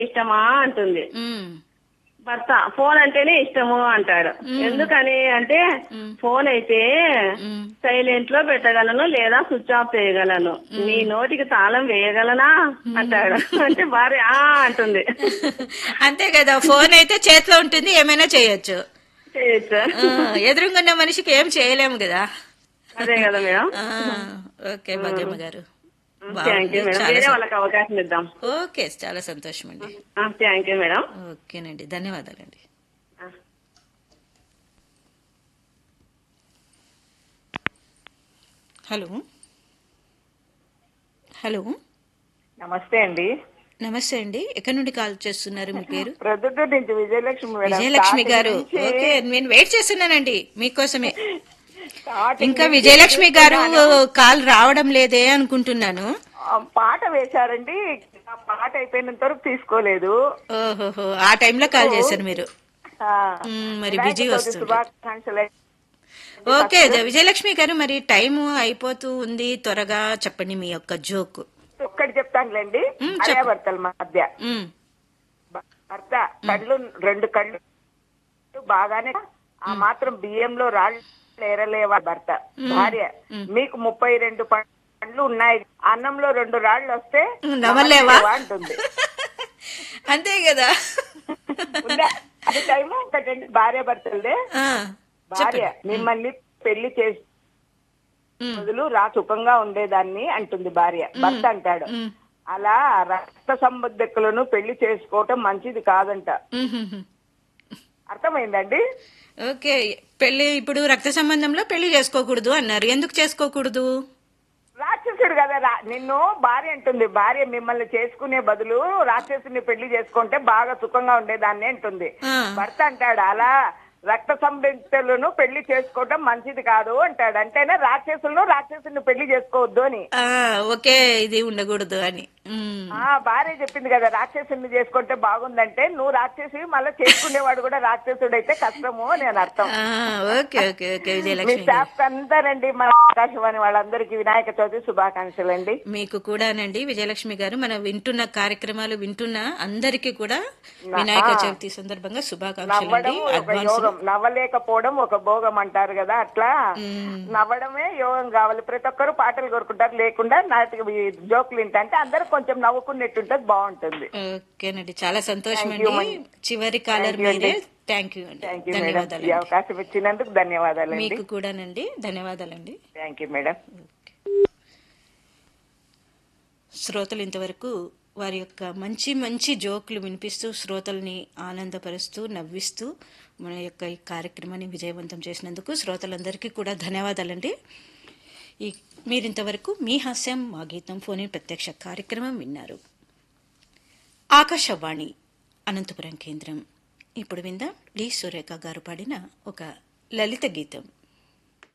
ఇష్టమా అంటుంది ఉమ్, భర్త ఫోన్ అంటేనే ఇష్టము అంటాడు ఎందుకని అంటే ఫోన్ అయితే ఉమ్. సైలెంట్ లో పెట్టగలను లేదా స్విచ్ ఆఫ్ చేయగలను నీ నోటికి తాళం వేయగలనా అంటాడు అంటే భార్య ఆ అంటుంది అంతే కదా ఫోన్ అయితే చేతిలో ఉంటుంది ఏమైనా చేయొచ్చు చేయొచ్చు ఆ, ఎదురుగున్న మనిషికి ఏం చేయలేము కదా అదే కదా మేడం ఆ, ఓకే భాగ్యమ్మ గారు థ్యాంక్ యూ బాగుంది. మేడం చాలా వేరే సం- వాళ్ళకి అవకాశం ఇద్దాం ఓకే చాలా సంతోషం అండి థ్యాంక్ యూ మేడం ఓకేనండి ధన్యవాదాలండి ఆ. హలో హలో నమస్తే అండి నమస్తే అండి ఎక్కడి నుండి కాల్ చేస్తున్నారు మీ పేరు ప్రొద్దుటూరు నుంచి విజయలక్ష్మి మేడం విజయలక్ష్మి స్టార్టింగ్ గారు నుంచి ఓకే నేను వెయిట్ చేస్తున్నానండి మీకోసమే స్టార్టింగ్ ఇంకా నుంచి విజయలక్ష్మి గారు చూస్తున్నాను. కాల్ రావడం లేదే అనుకుంటున్నాను ఆ, పాట వేశారండి ఆ పాట అయిపోయినంత వరకు తీసుకోలేదు ఓహోహో ఆ టైంలో కాల్ చేశారు మీరు ఆ, మ్మ్, మరి వినాయక బిజీ చవితి వస్తుంది. శుభాకాంక్షలు ఓకే విజయలక్ష్మి గారు మరి టైం అయిపోతూ ఉంది త్వరగా చెప్పండి మీ యొక్క జోక్ ఒక్కటి చెప్తానులేండి మ్మ్, అదే చెప్పు. భర్తల మధ్య ఉమ్, భ- భర్త కళ్ళు రెండు కళ్ళు బాగానే ఆ మాత్రం బియ్యంలో రాళ్ళు ఏరలేవా భర్త భార్య మీకు ముప్పై రెండు పండ్లు ఉన్నాయి అన్నంలో రెండు రాళ్ళు వస్తే నవ్వలేవా? నవ్వలేవా అంటుంది అంతే కదా ఉందా? అది టైము ఒకటండి భార్య భర్తలదే ఆ, భార్య మిమ్మల్ని పెళ్లి చేసి ఉమ్, రోజులు రా సుఖంగా ఉండేదాన్ని అంటుంది భార్య భర్త అంటాడు ఉమ్, అలా రక్త సంబంధికులను పెళ్లి చేసుకోవటం మంచిది కాదంట ఉమ్, ఉమ్, ఉమ్. అర్థమైందండి ఓకే పెళ్లి ఇప్పుడు రక్త సంబంధంలో పెళ్లి చేసుకోకూడదు అన్నారు ఎందుకు చేసుకోకూడదు రాక్షసుడు కదా రా- నిన్ను భార్య అంటుంది భార్య మిమ్మల్ని చేసుకునే బదులు రాక్షసుని పెళ్లి చేసుకుంటే బాగా సుఖంగా ఉండేదాన్ని అంటుంది ఆ. భర్త అంటాడు అలా రక్త సంబంధితులను పెళ్లి చేసుకోవటం మంచిది కాదు అంటాడు అంటేనే రాక్షసులను రాక్షసుని పెళ్లి చేసుకోవద్దు అని ఆ, ఒకే ఇది ఉండకూడదు అని ఉమ్. ఆ భార్య చెప్పింది కదా రాక్షసుని చేసుకుంటే బాగుందంటే నువ్వు రాక్షసి మళ్ళీ చేసుకునేవాడు కూడా రాక్షసుడు అయితే కష్టము అని అని అర్థం ఆ, ఓకే ఓకే ఓకే మీ విజయలక్ష్మి గారు స్టాఫ్ అందరండి మన ఆకాశవాణి వాళ్ళందరికీ వినాయక చవితి శుభాకాంక్షలు అండి మీకు కూడానండి విజయలక్ష్మి గారు మనం వింటున్న కార్యక్రమాలు వింటున్న అందరికీ కూడా వినాయక చవితి సందర్భంగా శుభాకాంక్షలు అండి నవ్వడం ఒక అడ్వాన్స్ యోగం నవ్వలేకపోవడం ఒక భోగం అంటారు కదా అట్లా నవ్వడమే యోగం కావాలి ప్రతి ఒక్కరు పాటలు కోరుకుంటారు లేకుండా నాటికి ఈ జోకులు వింటే అందరు కొంచెం నవ్వుకున్నట్టుంటది బాగుంటుంది ఓకేనండి చాలా సంతోషం Thank you, అండి చివరి కాలర్ Thank you మీరే అండి. థ్యాంక్ యూ అండి థ్యాంక్ యూ మేడం ఈ ధన్యవాదాలు అవకాశం ఇచ్చినందుకు ధన్యవాదాలండి మీకు కూడానండి ధన్యవాదాలండి థ్యాంక్ యూ మేడం శ్రోతలు ఇంతవరకు వారి యొక్క మంచి మంచి జోకులు వినిపిస్తూ శ్రోతల్ని ఆనందపరుస్తూ నవ్విస్తూ మన యొక్క ఈ కార్యక్రమాన్ని విజయవంతం చేసినందుకు శ్రోతలందరికీ కూడా ధన్యవాదాలండి ఈ మీరింతవరకు మీ హాస్యం మా గీతం ఫోన్ ఇన్ ప్రత్యక్ష కార్యక్రమం విన్నారు ఆకాశవాణి అనంతపురం కేంద్రం ఇప్పుడు విందాం డి సురేఖ గారు పాడిన ఒక లలిత గీతం